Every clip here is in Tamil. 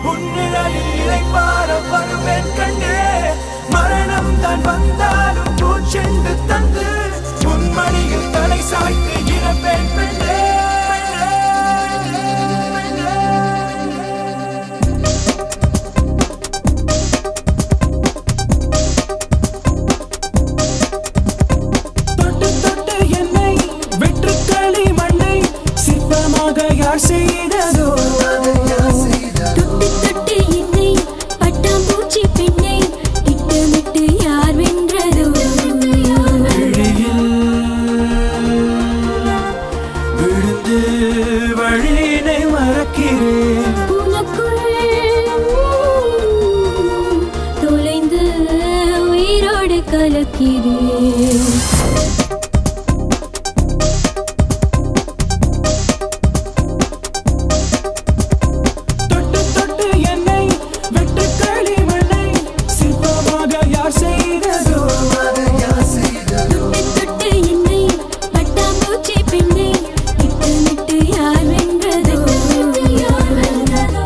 உன்னிழலில் இளைப்பார வருவேன் கண்டே மரணம் தான் வந்தாலும் பூச்செண்டு தந்து உன்மணியில் தலை சாய்த்து இறப்பேன் பெண்ணே தொட்டு தொட்டு என்னை வெற்று களி மண்ணை சிற்பமாக யார் செய்ததோ தொட்டு தொட்டு என்னை பட்டாம்பூச்சி பெண்ணை திட்டமிட்டு யார் வென்றதோ விழியில் விழுந்து வழியினை மறக்கிறேன் உனக்குள் தொலைந்து உயிரோடு கலக்கிறேன் தொட்டு தொட்டு என்னை வெற்று களி மண்ணை சிற்பமாக யார் செய்ததோ தொட்டு தொட்டு என்னை பட்டாம்பூச்சி பெண்ணை திட்டமிட்டு யார் வென்றதோ யார் வென்றதோ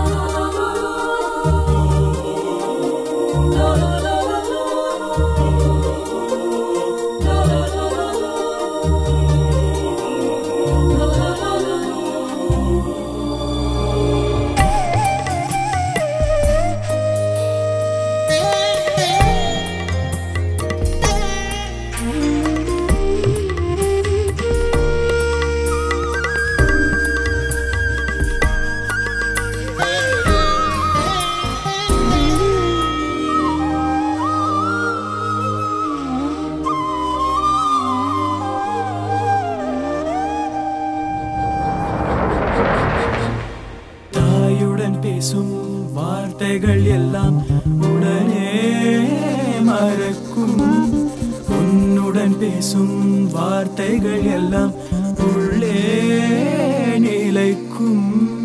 தாயுடன் பேசும் வார்த்தைகள் எல்லாம் உடனே மறக்கும் உன்னுடன் பேசும் வார்த்தைகள் எல்லாம் உள்ளே நிலைக்கும்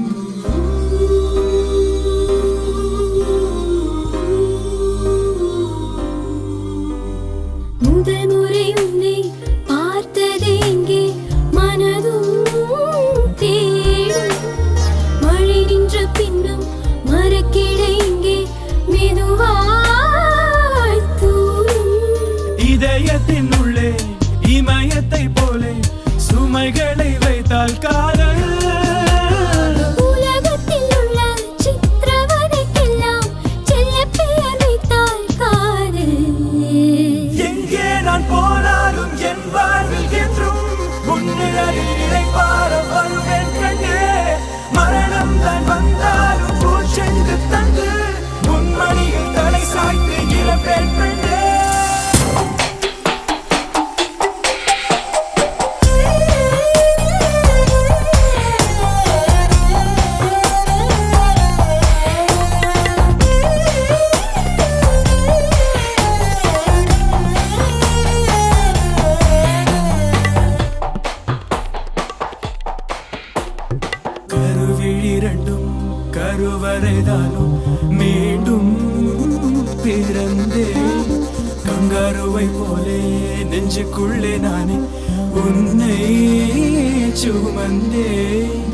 முதல் முறை உன்னை பார்த்தது எங்கே மனதும் தேடும் மழை நின்ற பின்னும் மரக்கிளை இங்கே மெதுவாய் தூரும் இதயத்தின் உள்ளே இமயத்தை போலே சுமைகளை வைத்தால் காதல் உலகத்தில் உள்ள சித்திரவதைக்கெல்லாம் செல்லப் பெயர் வைத்தால் காதல் எங்கே நான் போனாலும் என் வாழ்வில் என்றும் உன்னிழலில் இளைப்பார வருவேன் கண்ணே மரணம் தான் வந்தாலும் பூச்செண்டு தந்து உன்மணியில் தலை சாய்த்து இழப்பேன் பெண்ணே கருவிழிரண்டும் கருவறைதானும் மீண்டும் பிறந்தேன் கங்காருவை போலே நெஞ்சுக்குள்ளே நானே உன்னை சுமந்தேன்